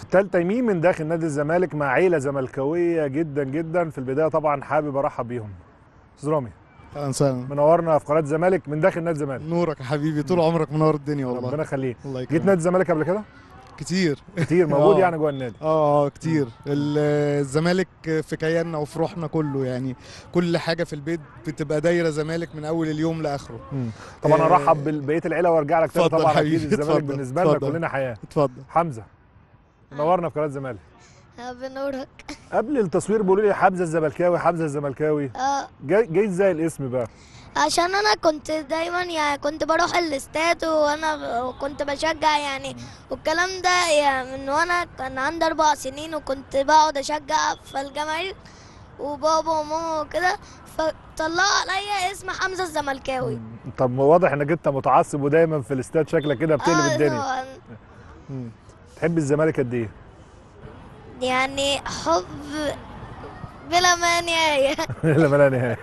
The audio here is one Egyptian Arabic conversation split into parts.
تال تيمين من داخل نادي الزمالك مع عيله زملكاويه جدا جدا في البدايه طبعا حابب ارحب بيهم استاذ رامي اهلا وسهلا منورنا في قناه الزمالك من داخل نادي الزمالك نورك يا حبيبي طول عمرك منور الدنيا والله ربنا يخليك الله جيت يكرمك نادي الزمالك قبل كده كتير كتير موجود آه. يعني جوه النادي اه اه كتير ال- الزمالك في كياننا وفي روحنا كله يعني كل حاجه في البيت بتبقى دايره زمالك من اول اليوم لاخره مم. طبعا آه. ارحب ببقيه العيله وارجع لك تاني اتفضل طبعا حبيبي، اكيد الزمالك اتفضل، بالنسبه لنا اتفضل. كلنا حياه اتفضل حمزه نورنا في قناه الزمالك بنورك قبل التصوير بيقولوا لي حمزه الزملكاوي حمزه الزملكاوي اه جاي جاي ازاي الاسم بقى عشان انا كنت دايما يعني كنت بروح الاستاد وانا كنت بشجع يعني والكلام ده يعني من وانا كان عندي اربع سنين وكنت بقعد اشجع في الجماهير وبابا وماما وكده فطلعوا عليا اسم حمزه الزملكاوي طب واضح انك انت متعصب ودايما في الاستاد شكلك كده بتقلب آه، الدنيا طبعاً. مم. تحب الزمالك قد ايه يعني حب بلا ما نهايه لا لا نهايه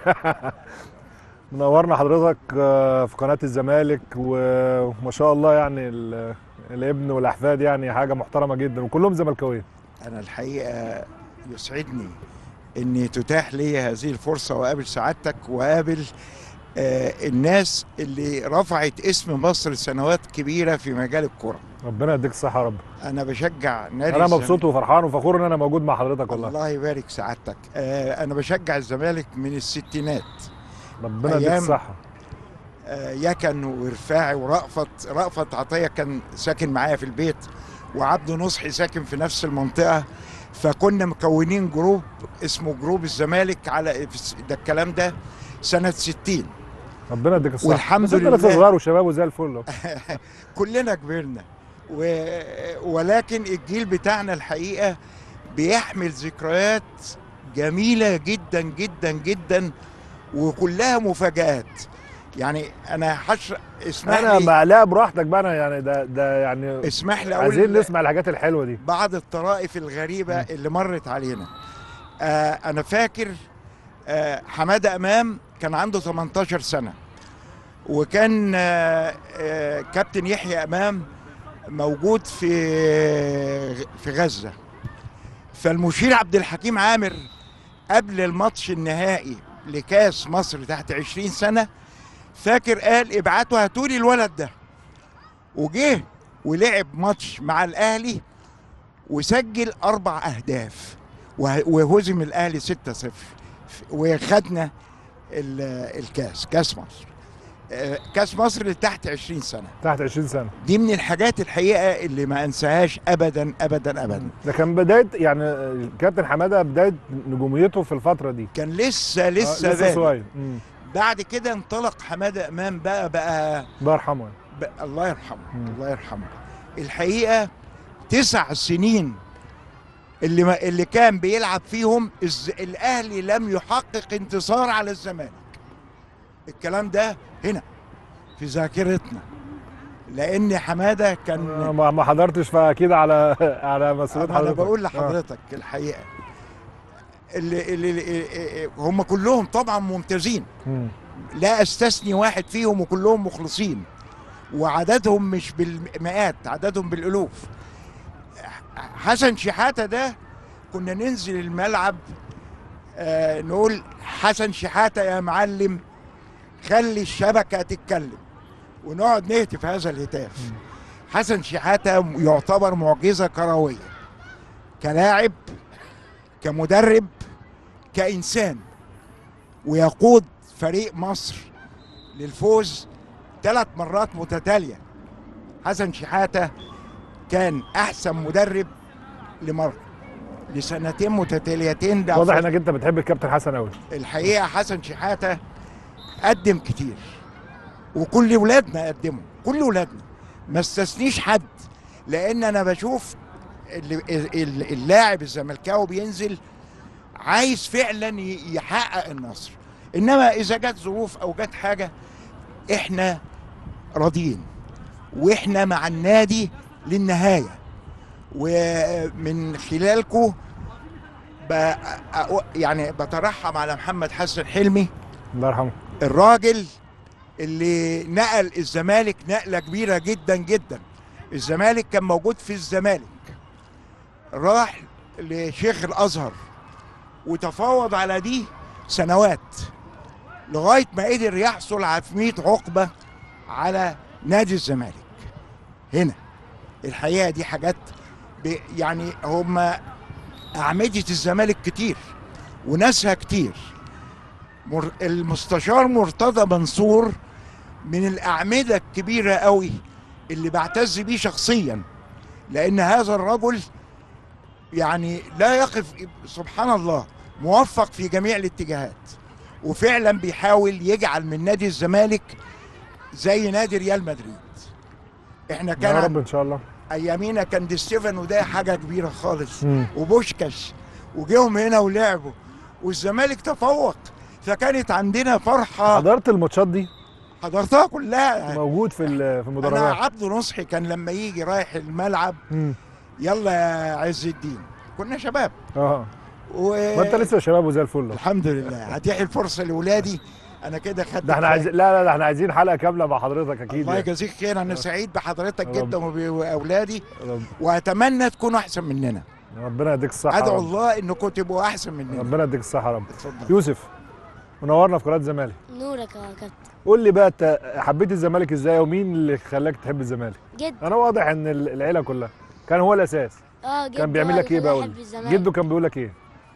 منورنا حضرتك آه، في قناه الزمالك و- وما شاء الله يعني ال- الابن والاحفاد يعني حاجه محترمه جدا وكلهم زملكاويه أنا الحقيقة يسعدني إن تتاح لي هذه الفرصة وأقابل سعادتك وأقابل آه، الناس اللي رفعت اسم مصر سنوات كبيرة في مجال الكرة ربنا يديك الصحه يا رب أنا بشجع نادي انا الزمالك. مبسوط وفرحان وفخور ان انا موجود مع حضرتك والله الله يبارك سعادتك آه، أنا بشجع الزمالك من الستينات ربنا يديك أيام الصحه آه، يكن ورفاعي ورأفت رأفت عطية كان ساكن معايا في البيت وعبد نصحي ساكن في نفس المنطقة فكنا مكونين جروب اسمه جروب الزمالك على في الس- ده الكلام ده سنة 60 ربنا يديك الصحه والحمد بس انت لسه لله. صغير وشباب وزي الفل كلنا كبرنا و... ولكن الجيل بتاعنا الحقيقة بيحمل ذكريات جميلة جدا جدا جدا وكلها مفاجآت يعني أنا حشر اسمح انا لي مع لا براحتك بقى أنا يعني ده ده يعني اسمح لي عايزين أقول نسمع الحاجات الحلوه دي بعض الطرائف الغريبة اللي مرت علينا آه أنا فاكر آه حمادة أمام كان عنده 18 سنة وكان آه آه كابتن يحيى أمام موجود في في غزة فالمشير عبد الحكيم عامر قبل الماتش النهائي لكاس مصر تحت 20 سنة فاكر قال ابعتوا هاتولي الولد ده وجه ولعب ماتش مع الأهلي وسجل أربع أهداف وه- وهزم الأهلي 6-0 وخدنا ال- الكاس كاس مصر آه، كاس مصر اللي تحت 20 سنة تحت 20 سنه دي من الحاجات الحقيقة اللي ما أنساهاش أبدا أبدا أبدا ده كان بدايه يعني كابتن حماده بدايه نجوميته في الفتره دي كان لسه آه، لسه, لسه بادئ. صغير مم. بعد كده انطلق حمادة أمام بقى بقى, الله يرحمه بقى الله يرحمه مم. الله يرحمه الحقيقة تسع سنين اللي ما اللي كان بيلعب فيهم الز... الأهلي لم يحقق انتصار على الزمالك الكلام ده هنا في ذاكرتنا لأن حمادة كان آه، ما ما حضرتش فاكيد على على مسؤوليه انا حضرتك بقول آه. لحضرتك الحقيقه اللي, اللي, اللي هم كلهم طبعا ممتازين مم. لا استثني واحد فيهم وكلهم مخلصين وعددهم مش بالمئات عددهم بالالوف حسن شحاته ده كنا ننزل الملعب آه نقول حسن شحاته يا معلم خلي الشبكه تتكلم ونقعد نهتف هذا الهتاف حسن شحاته يعتبر معجزه كرويه كلاعب كمدرب كانسان ويقود فريق مصر للفوز ثلاث مرات متتاليه حسن شحاته كان احسن مدرب لمره لسنتين متتاليتين ده واضح انك انت بتحب الكابتن حسن قوي الحقيقه حسن شحاته قدم كتير وكل ولادنا قدموا كل ولادنا ما استثنيش حد لان انا بشوف اللي- ال- اللاعب الزملكاوي بينزل عايز فعلا ي- يحقق النصر انما اذا جت ظروف او جت حاجه احنا راضيين واحنا مع النادي للنهايه ومن خلالكم ب- أ- يعني بترحم على محمد حسن حلمي الله يرحمه الراجل اللي نقل الزمالك نقله كبيره جدا جدا الزمالك كان موجود في الزمالك راح لشيخ الازهر وتفاوض على دي سنوات لغايه ما قدر يحصل على 100 عقبه على نادي الزمالك هنا الحقيقه دي حاجات ب- يعني هم اعمده الزمالك كتير وناسها كتير مر- المستشار مرتضى منصور من الاعمده الكبيره قوي اللي بعتز بيه شخصيا لان هذا الرجل يعني لا يقف سبحان الله موفق في جميع الاتجاهات وفعلا بيحاول يجعل من نادي الزمالك زي نادي ريال مدريد احنا كان يا عن- رب ان شاء الله ايامينا كان دي ستيفانو ده حاجه كبيره خالص مم. وبوشكاش وجيهم هنا ولعبوا والزمالك تفوق فكانت عندنا فرحه حضرت الماتشات دي حضرتها كلها موجود في ال- في انا المدرجات عبد نصحي كان لما يجي رايح الملعب مم. يلا يا عز الدين كنا شباب اه و... ما انت لسه شباب وزي الفل الحمد لله هتيحي الفرصه لاولادي انا كده خدت ده احنا عايزين لا لا ده احنا عايزين حلقه كامله مع حضرتك اكيد الله يعني. يجازيك خير انا سعيد بحضرتك رب. جدا وباولادي رب- واتمنى تكونوا احسن مننا ربنا يديك الصحه يا ادعو رب. الله انكم تبقوا احسن مننا ربنا يديك الصحه يا رب اتفضل يوسف منورنا في قناه الزمالك نورك يا كابتن قول لي بقى انت حبيت الزمالك ازاي ومين اللي خلاك تحب الزمالك جد انا واضح ان ال- العيله كلها كان هو الاساس اه جد كان بيعمل هو لك ايه اللي بقى خلاني قول أحب الزمالك. جده كان بيقول لك ايه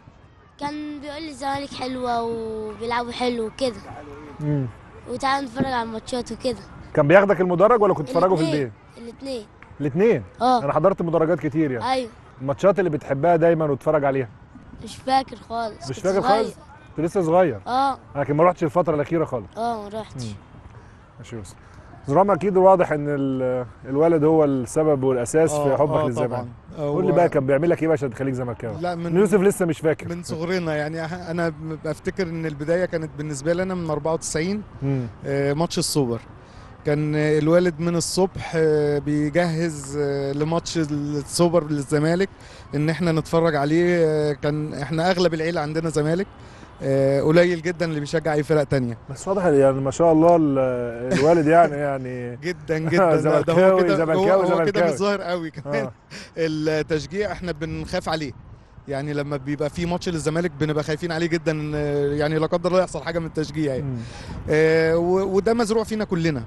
كان بيقول لي الزمالك حلوه وبيلعبوا حلو وكده مم. وتعالى نتفرج على الماتشات وكده كان بياخدك المدرج ولا كنت تتفرجوا في الاتنين. البيت الاثنين الاثنين اه انا حضرت مدرجات كتير يعني ايوه الماتشات اللي بتحبها دايما وتتفرج عليها مش فاكر خالص مش كنت فاكر صغير. خالص انت لسه صغير اه لكن ما رحتش الفتره الاخيره خالص اه ما رحتش مم. ماشي يا يوسف زرام اكيد واضح ان ال- الوالد هو السبب والاساس في آه، حبك آه، للزمالك طبعا قول لي بقى كان بيعمل لك ايه بقى عشان تخليك زملكاوي لا من يوسف لسه مش فاكر من صغرنا يعني انا بفتكر ان البدايه كانت بالنسبه لي انا من 94 مم. آه، ماتش السوبر كان آه، الوالد من الصبح آه، بيجهز آه، لماتش السوبر للزمالك ان احنا نتفرج عليه آه، كان احنا اغلب العيله عندنا زمالك آه، قليل جدا اللي بيشجع اي فرق تانية بس واضح يعني ما شاء الله ال- الوالد يعني يعني جدا جدا ده- ده هو زملكاوي، كده زملكاوي، هو, هو كده زملكاوي. مش ظاهر قوي كمان آه. التشجيع احنا بنخاف عليه يعني لما بيبقى في ماتش للزمالك بنبقى خايفين عليه جدا إن، آه، يعني لا قدر الله يحصل حاجه من التشجيع يعني. مم. آه، و- وده مزروع فينا كلنا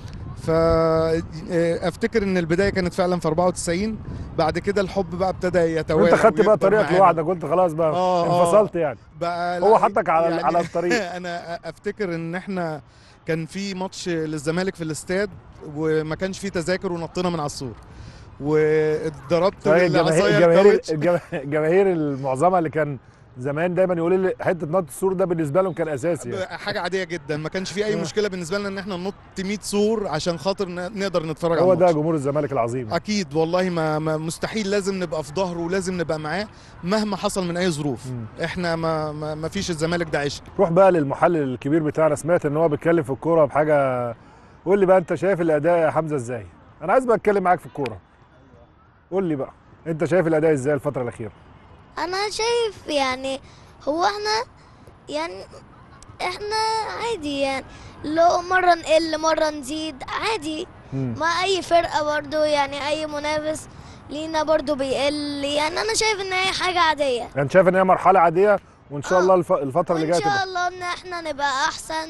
فافتكر ان البدايه كانت فعلا في 94 بعد كده الحب بقى ابتدى يتوالى وانت خدت بقى ويكبر طريقك معانا. لوحدك قلت خلاص بقى آه، آه. انفصلت يعني بقى هو لا، حطك على على الطريق انا افتكر ان احنا كان في ماتش للزمالك في الاستاد وما كانش فيه تذاكر ونطينا من على السور واتضربت صحيح الجماهير بالعصايه الجماهير الكاوتش الجما- الجماهير المعظمه اللي كان زمان دايما يقولوا لي حته نط السور ده بالنسبه لهم كان اساسي يعني. حاجه عاديه جدا ما كانش في اي آه. مشكله بالنسبه لنا ان احنا ننط 100 سور عشان خاطر ن- نقدر نتفرج على هو ده الماتش. جمهور الزمالك العظيم اكيد والله ما, ما مستحيل لازم نبقى في ظهره ولازم نبقى معاه مهما حصل من اي ظروف مم. احنا ما, ما, ما فيش الزمالك ده عشق روح بقى للمحلل الكبير بتاعنا سمعت ان هو بيتكلم في الكوره بحاجه قول لي بقى انت شايف الاداء يا حمزه ازاي انا عايز بقى اتكلم معاك في الكوره قول لي بقى انت شايف الاداء ازاي الفتره الاخيره انا شايف يعني هو احنا يعني احنا عادي يعني لو مرة نقل مرة نزيد عادي مم. مع اي فرقة برضو يعني اي منافس لينا برضو بيقل يعني انا شايف ان هي حاجة عادية يعني شايف ان هي مرحله عاديه وان شاء آه. الله الف... الفتره اللي وان جايه شاء تبقى الله ان احنا نبقى احسن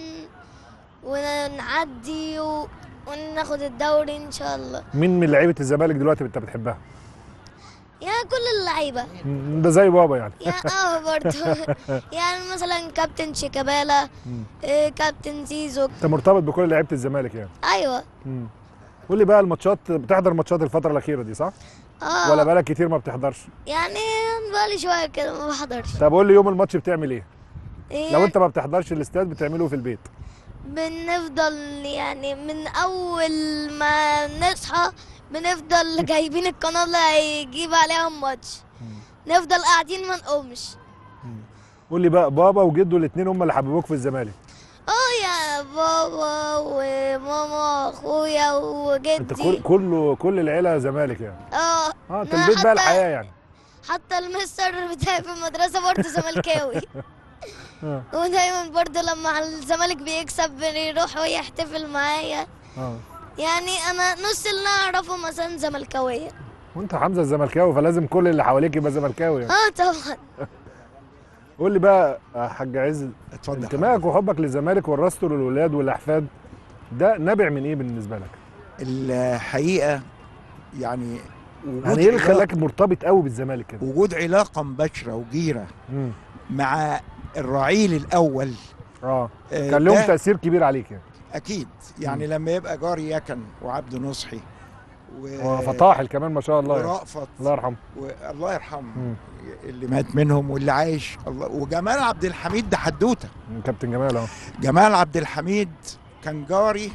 ونعدي و... وناخد الدوري ان شاء الله مين من لعيبه الزمالك دلوقتي انت بتحبها يعني كل اللعيبة مم، ده زي بابا يعني يعني اه برضو يعني مثلا كابتن شيكابالا مم. إيه، كابتن زيزو انت مرتبط بكل لعيبه الزمالك يعني ايوه مم. قول لي بقى الماتشات بتحضر ماتشات الفتره الاخيره دي صح اه ولا بقالك كتير ما بتحضرش يعني بقالي شويه كده ما بحضرش طب قول لي يوم الماتش بتعمل ايه إيه لو انت ما بتحضرش الاستاد بتعمله في البيت بنفضل يعني من اول ما نصحى بنفضل جايبين القناه اللي هيجيب عليها الماتش نفضل قاعدين ما نقومش قول لي بقى بابا وجده الاثنين هم اللي حببوك في الزمالك اه يا بابا وماما واخويا انت كل وجدي كله كل العيله زمالك يعني اه اه انت ما البيت بقى حتى- الحياه يعني حتى المستر بتاعي في المدرسه برضه زملكاوي اه ودايما برضه لما الزمالك بيكسب بيروح ويحتفل معايا اه يعني انا نص اللي اعرفه مثلا زملكاويه وانت حمزه الزملكاوي فلازم كل اللي حواليك يبقى زملكاوي يعني. اه طبعا قول لي بقى يا حاج عز اتفضل انتمائك وحبك للزمالك ورثته للولاد والاحفاد ده نابع من ايه بالنسبه لك؟ الحقيقه يعني وجود يعني ايه اللي علاقة- خلاك مرتبط قوي بالزمالك كده؟ وجود علاقه مباشره وجيره مم. مع الرعيل الاول اه آه، كان لهم ده تاثير كبير عليك يعني اكيد يعني لما يبقى جاري يكن وعبد نصحي و... وفطاحل كمان ما شاء الله يعني. ورأفت الله يرحمه والله يرحمه مم. اللي مات منهم واللي عايش الله وجمال عبد الحميد ده حدوته كابتن جمال اهو جمال عبد الحميد كان جاري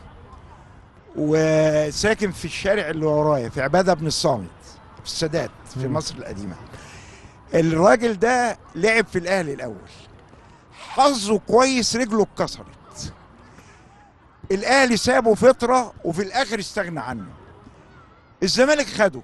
وساكن في الشارع اللي ورايا في عباده بن الصامت في السادات في مم. مصر القديمه الراجل ده لعب في الاهلي الاول حظه كويس رجله اتكسرت الاهلي سابه فتره وفي الاخر استغنى عنه الزمالك خده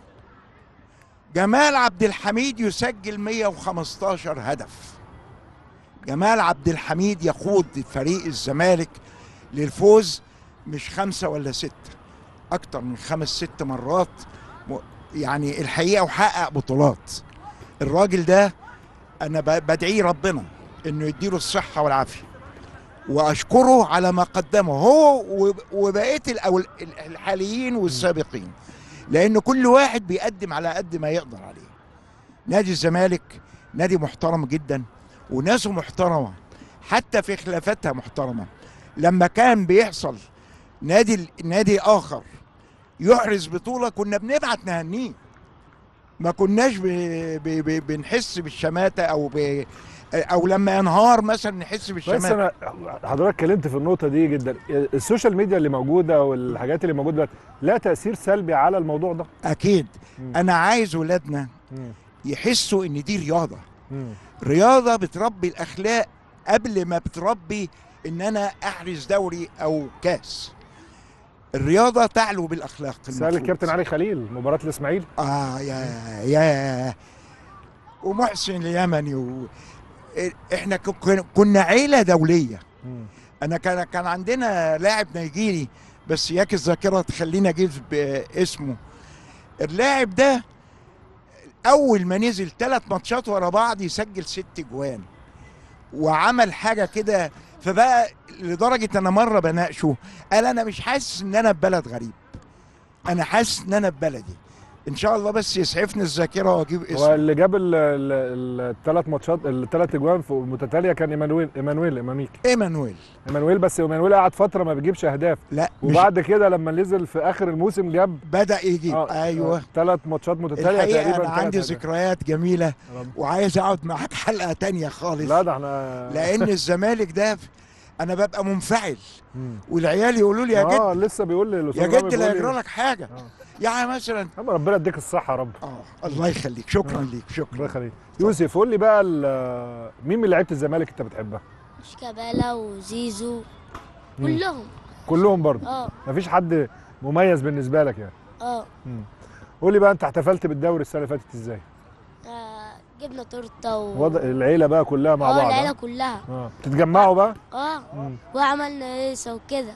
جمال عبد الحميد يسجل 115 هدف جمال عبد الحميد يقود فريق الزمالك للفوز مش خمسة ولا ستة أكتر من خمس ست مرات م- يعني الحقيقة وحقق بطولات الراجل ده أنا ب- بدعيه ربنا إنه يديله الصحة والعافية وأشكره على ما قدمه هو وب- وبقية الأول الحاليين والسابقين لأن كل واحد بيقدم على قد ما يقدر عليه نادي الزمالك نادي محترم جدا وناسه محترمة حتى في خلافاتها محترمة لما كان بيحصل نادي نادي آخر يحرز بطولة كنا بنبعت نهنيه ما كناش ب... ب... ب... بنحس بالشماتة أو ب... أو لما ينهار مثلا نحس بس بالشماتة انا حضرتك اتكلمت في النقطه دي جدا السوشيال ميديا اللي موجوده والحاجات اللي موجوده دلوقتي لها تاثير سلبي على الموضوع ده أكيد مم. أنا عايز ولادنا مم. يحسوا إن دي رياضة مم. رياضة بتربي الأخلاق قبل ما بتربي إن أنا أحرز دوري أو كاس الرياضة تعلو بالأخلاق سال المفروض. الكابتن علي خليل مباراه الاسماعيلي آه يا يا ومحسن اليمني و... إحنا ك- كن- كنا عيلة دولية مم. أنا كان كان عندنا لاعب نيجيري بس ياك الذاكرة تخليني أجيب اسمه اللاعب ده اول ما نزل ثلاث ماتشات ورا بعض يسجل ست جوان وعمل حاجه كده فبقى لدرجه انا مره بناقشه قال انا مش حاسس ان انا في بلد غريب انا حاسس ان انا في بلدي ان شاء الله بس يسعفني الذاكره واجيب هو اسمه اللي جاب الثلاث ماتشات الثلاث اجوان في متتاليه كان ايمانويل ايمانويل ايمانيك ايمانويل ايمانويل بس ايمانويل قعد فتره ما بيجيبش اهداف لا مش وبعد كده لما نزل في اخر الموسم جاب بدا يجيب ايوه ثلاث ماتشات متتاليه الحقيقه تقريبا انا ثلاث عندي أهداف. ذكريات جميله يا رب. وعايز اقعد معاك حلقه تانية خالص لا ده احنا لان الزمالك ده انا ببقى منفعل مم. والعيال يقولوا لي يا جد اه لسه بيقول لي يا الأستاذ جد رامي لا بيقول لي- يجرى لك حاجه آه. يعني مثلا أما ربنا يديك الصحه يا رب اه الله يخليك شكرا ليك الله شكرا يخليك يوسف قول لي بقى ال- مين من لعيبه الزمالك انت بتحبها شيكابالا وزيزو مم. كلهم كلهم برضه اه مفيش حد مميز بالنسبه لك يعني اه قول لي بقى انت احتفلت بالدوري السنه اللي فاتت ازاي آه، جبنا تورته و وضع العيله بقى كلها مع اه بعض العيله ها؟ كلها اه تتجمعوا بقى اه مم. وعملنا هيصه وكده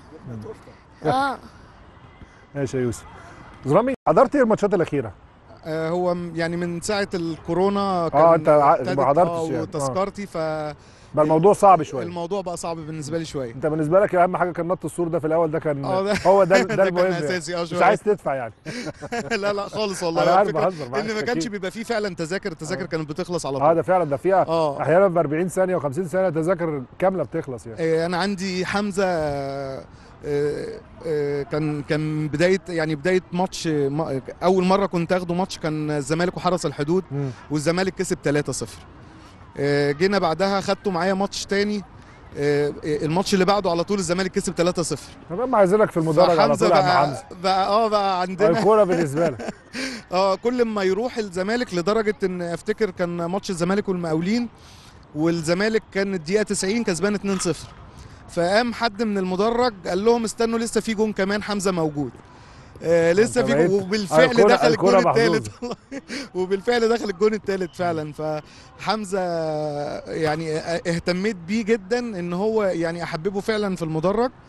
اه ماشي يا يوسف زرامي حضرت ايه الماتشات الاخيره آه، هو م- يعني من ساعه الكورونا آه، أنت ع- ابتدت- ما حضرتش آه، يعني. آه. وتذكرتي بقى الموضوع صعب شويه فالموضوع بقى صعب بالنسبه لي شويه انت بالنسبه لك اهم حاجه كان نط السور ده في الاول ده كان آه، ده- هو ده ده ده كان المهم يعني. اساسي اه مش شويه عايز تدفع يعني لا لا خالص والله انا عارف الفكرة بهزر معاك ان ما كانش أكيد. بيبقى فيه فعلا تذاكر التذاكر آه. كانت بتخلص على اه طول ده فعلا ده فيها اه احيانا ب 40 ثانيه و50 ثانيه تذاكر كامله بتخلص يعني آه، انا عندي حمزه آه، آه، آه، كان كان بدايه يعني بدايه ماتش ما- اول مره كنت اخده ماتش كان الزمالك وحرس الحدود مم. والزمالك كسب 3-0 آه، جينا بعدها خدته معايا ماتش تاني آه، الماتش اللي بعده على طول الزمالك كسب 3-0 طب ما عايزينك في المدرج على فحمزه طول يا عم بقى حمزه بقى اه بقى عندنا الكوره بالنسبه لك اه كل ما يروح الزمالك لدرجه ان افتكر كان ماتش الزمالك والمقاولين والزمالك كان الدقيقه 90 كسبان 2-0 فقام حد من المدرج قال لهم استنوا لسه في جون كمان حمزه موجود آه لسه أنت في بقيت- جون وبالفعل الكرة- دخل الكرة الجون محظوظة. الثالث والله وبالفعل دخل الجون الثالث فعلا فحمزه يعني اهتميت بيه جدا ان هو يعني احببه فعلا في المدرج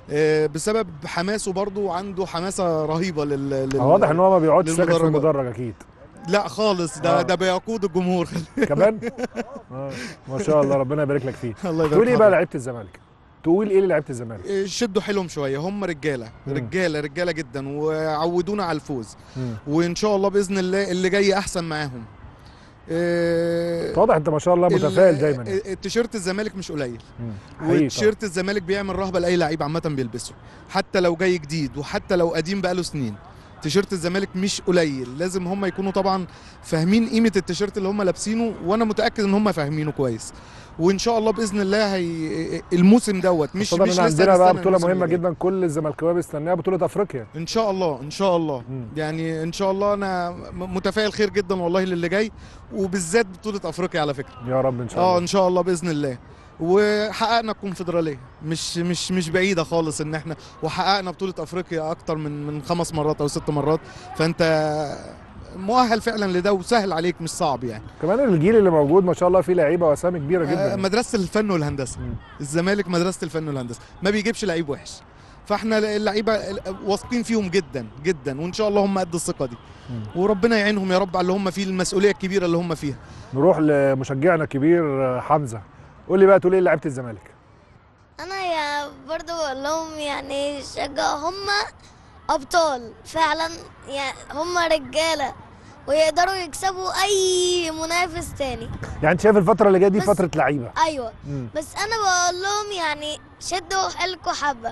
آه، بسبب حماسه برضو عنده حماسه رهيبه لل, لل... هو واضح ان هو ما بيقعدش ساكت في للمدرجات. المدرج اكيد لا خالص ده آه. ده بيقود الجمهور كمان آه. ما شاء الله ربنا يبارك لك فيه الله يبارك تقول ايه بقى حضرتك. لعيبه الزمالك تقول ايه لعيبه الزمالك آه، شدوا حيلهم شويه هم رجاله مم. رجاله رجاله جدا وعودونا على الفوز مم. وان شاء الله باذن الله اللي جاي احسن معاهم آه، واضح انت ما شاء الله ال- متفائل دايما يعني. آه، التيشيرت الزمالك مش قليل مم. حقيقي طبعاً. وتيشيرت الزمالك بيعمل رهبه لاي لعيب عامه بيلبسه حتى لو جاي جديد وحتى لو قديم بقاله سنين تيشيرت الزمالك مش قليل لازم هم يكونوا طبعا فاهمين قيمه التيشيرت اللي هم لابسينه وانا متاكد ان هم فاهمينه كويس وان شاء الله باذن الله هي الموسم دوت مش خاصة مش ان لسه عندنا بقى هنستنى بطولة الموسم مهمة اللي جاي. جدا كل الزملكاويه بيستناها بطولة افريقيا ان شاء الله ان شاء الله مم. يعني ان شاء الله انا م- متفائل خير جدا والله للي جاي وبالذات بطوله افريقيا على فكره يا رب ان شاء اه الله ان شاء الله باذن الله وحققنا الكونفدراليه مش مش مش بعيده خالص ان احنا وحققنا بطوله افريقيا اكتر من من خمس مرات او ست مرات فانت مؤهل فعلا لده وسهل عليك مش صعب يعني كمان الجيل اللي موجود ما شاء الله فيه لعيبة واسامي كبيرة آه، جدا مدرسه الفن والهندسه مم. الزمالك مدرسه الفن والهندسه ما بيجيبش لعيب وحش فاحنا اللعيبه واثقين فيهم جدا جدا وان شاء الله هم قد الثقه دي مم. وربنا يعينهم يا رب على اللي هم فيه المسؤوليه الكبيره اللي هم فيها نروح لمشجعنا الكبير آه، حمزة قول لي بقى تقول ايه لعيبة الزمالك انا يا برضو بقول لهم يعني شجعوا هم ابطال فعلا يعني هم رجاله ويقدروا يكسبوا اي منافس تاني يعني انت شايف الفترة اللي جايه دي بس- فترة لعيبة ايوه مم. بس انا بقول لهم يعني شدوا حيلكوا حبه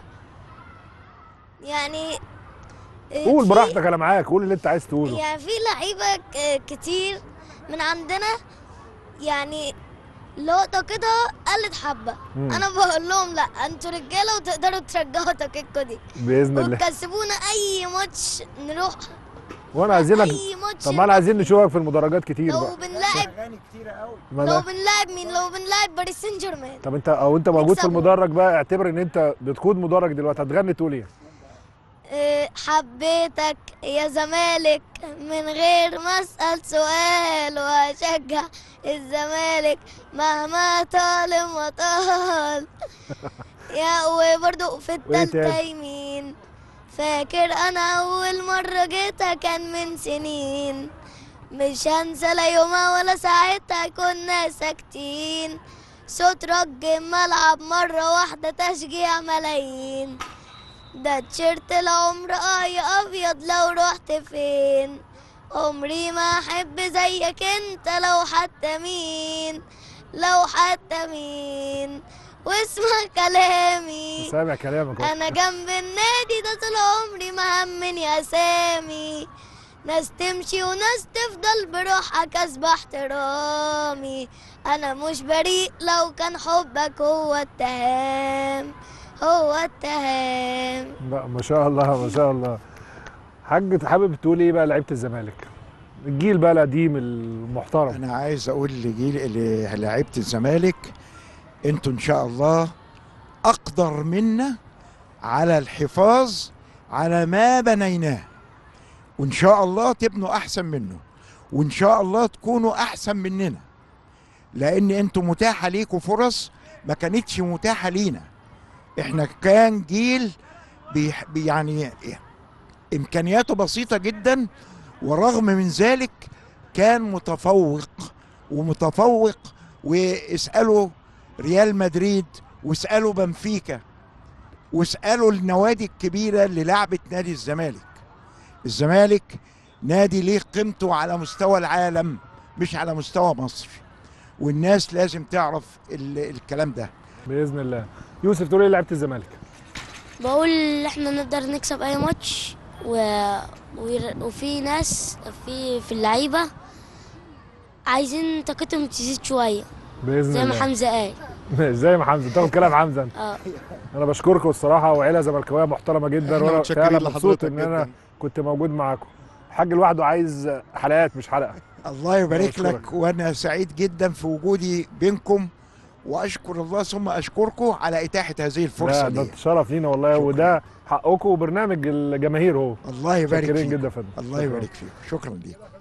يعني آه، قول في- براحتك انا معاك قول اللي انت عايز تقوله يعني في لعيبه ك- كتير من عندنا يعني لو طاقتها قلت حبه مم. انا بقول لهم لا انتوا رجاله وتقدروا ترجعوا طاقتكم دي باذن الله وتكسبونا اي ماتش نروح وانا عايزينك اي ماتش طب ما انا عايزين نشوفك في المدرجات كتير لو بقى بنلاعب اغاني كتيره قوي ما لو أنا... بنلاعب مين لو بنلاعب باريس سان جيرمان طب انت او انت موجود في نكسبهم. المدرج بقى اعتبر ان انت بتقود مدرج دلوقتي هتغني تقول ايه إيه، حبيتك يا زمالك من غير ما اسال سؤال واشجع الزمالك مهما طال ما طال يا وبرضو في وإيه التالتة تاني؟ يمين فاكر انا اول مرة جيتها كان من سنين مش هنسى لا يومها ولا ساعتها كنا ساكتين صوت رج الملعب مرة واحدة تشجيع ملايين ده تيشيرت العمر اه يا ابيض لو رحت فين عمري ما احب زيك انت لو حتى مين لو حتى مين واسمع كلامي سامع كلامك أهو. انا جنب النادي ده طول عمري مهمني اسامي ناس تمشي وناس تفضل بروحها كسب احترامي انا مش بريء لو كان حبك هو اتهام هو اتهام لا ما شاء الله ما شاء الله حاج حابب تقول ايه بقى لعيبه الزمالك الجيل بقى القديم المحترم انا عايز اقول لجيل لعيبه الزمالك انتوا ان شاء الله اقدر منا على الحفاظ على ما بنيناه وان شاء الله تبنوا احسن منه وان شاء الله تكونوا احسن مننا لان انتوا متاحه ليكوا فرص ما كانتش متاحه لينا احنا كان جيل بيح بي- يعني امكانياته بسيطه جدا ورغم من ذلك كان متفوق ومتفوق واسالوا ريال مدريد واسالوا بنفيكا واسالوا النوادي الكبيره اللي لعبت نادي الزمالك الزمالك نادي ليه قيمته على مستوى العالم مش على مستوى مصر والناس لازم تعرف ال- الكلام ده باذن الله يوسف تقول ايه لعيبه الزمالك بقول احنا نقدر نكسب اي ماتش و... وير- وفي ناس في في اللعيبه عايزين طاقتهم تزيد شويه باذن زي ما الله حمزه قال زي ما حمزه تاخد كلام حمزه انت اه انا بشكركم الصراحه وعيله زملكاويه محترمه جدا احنا وانا متشكرين فعلا مبسوط لحضرتك ان انا جدا كنت موجود معاكم الحاج لوحده عايز حلقات مش حلقه الله يبارك أشكرك. لك وانا سعيد جدا في وجودي بينكم واشكر الله ثم اشكركم على اتاحه هذه الفرصه لا ده لي شرف لينا والله شكراً. وده حقكم وبرنامج الجماهير هو الله يبارك شاكرين فيك جدا يا فندم الله شكراً. يبارك فيك شكرا ليك